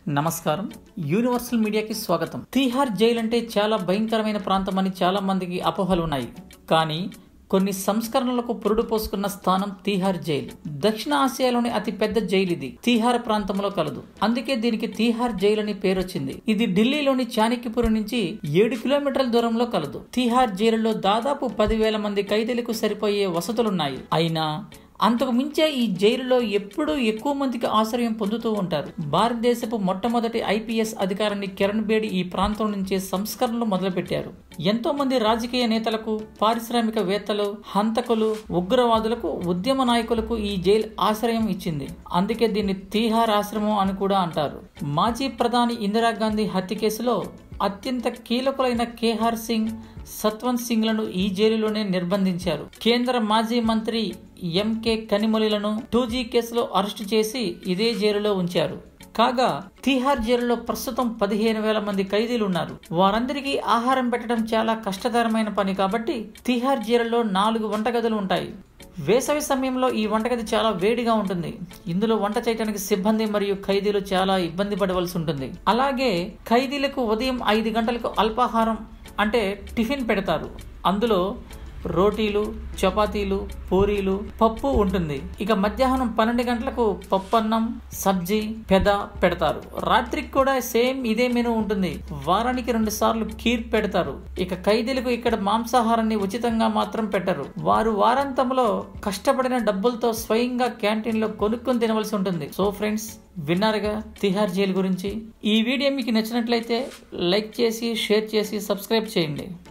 నమస్కారం యూనివర్సల్ మీడియాకి స్వాగతం తీహార్ జైలు అంటే చాలా భయంకరమైన ప్రాంతం అని చాలా మందికి అపోహలు ఉన్నాయి కానీ కొన్ని సంస్కరణలకు పురుడు పోసుకున్న స్థానం తీహార్ జైలు దక్షిణ ఆసియాలోని అతి పెద్ద జైలు ఇది తీహార్ ప్రాంతంలో కలదు అందుకే దీనికి తీహార్ జైలు అని పేరొచ్చింది ఇది ఢిల్లీలోని చాణక్యపురం నుంచి ఏడు కిలోమీటర్ల దూరంలో కలదు తీహార్ జైలులో దాదాపు పదివేల మంది ఖైదీలకు సరిపోయే వసతులున్నాయి అయినా అంతకు మించే ఈ జైలులో ఎప్పుడూ ఎక్కువ మందికి ఆశ్రయం పొందుతూ ఉంటారు భారతదేశపు మొట్టమొదటి ఐపీఎస్ అధికారిని కిరణ్ బేడి ఈ ప్రాంతం నుంచే సంస్కరణలు మొదలుపెట్టారు ఎంతో మంది రాజకీయ నేతలకు పారిశ్రామికవేత్తలు హంతకులు ఉగ్రవాదులకు ఉద్యమ నాయకులకు ఈ జైలు ఆశ్రయం ఇచ్చింది అందుకే దీన్ని తీహార్ ఆశ్రమం అని కూడా అంటారు మాజీ ప్రధాని ఇందిరాగాంధీ హత్య కేసులో అత్యంత కీలకులైన కేహార్ సింగ్ సత్వంత్ సింగ్లను ఈ జైలులోనే నిర్బంధించారు కేంద్ర మాజీ మంత్రి ఎంకే కనిమొలిలను టూ జీ కేసులో అరెస్టు చేసి ఇదే జైలులో ఉంచారు కాగా తీహార్ జైలులో ప్రస్తుతం పదిహేను వేల మంది ఖైదీలు ఉన్నారు వారందరికీ ఆహారం పెట్టడం చాలా కష్టతరమైన పని కాబట్టి తీహార్ జైలులో నాలుగు వంటగదులు ఉంటాయి వేసవి సమయంలో ఈ వంటగది చాలా వేడిగా ఉంటుంది ఇందులో వంట చేయడానికి సిబ్బంది మరియు ఖైదీలు చాలా ఇబ్బంది పడవలసి ఉంటుంది అలాగే ఖైదీలకు ఉదయం ఐదు గంటలకు అల్పాహారం అంటే టిఫిన్ పెడతారు అందులో రోటీలు చపాతీలు పూరీలు పప్పు ఉంటుంది ఇక మధ్యాహ్నం పన్నెండు గంటలకు పప్పు అన్నం సబ్జీ పెద పెడతారు రాత్రికి కూడా సేమ్ ఇదే మెనూ ఉంటుంది వారానికి రెండు సార్లు కీర్ పెడతారు ఇక ఖైదీలకు ఇక్కడ మాంసాహారాన్ని ఉచితంగా మాత్రం పెట్టరు వారు వారాంతంలో కష్టపడిన డబ్బులతో స్వయంగా క్యాంటీన్ లో కొనుక్కొని తినవలసి ఉంటుంది సో ఫ్రెండ్స్ విన్నారుగా తిహార్ జైలు గురించి ఈ వీడియో మీకు నచ్చినట్లయితే లైక్ చేసి షేర్ చేసి సబ్స్క్రైబ్ చేయండి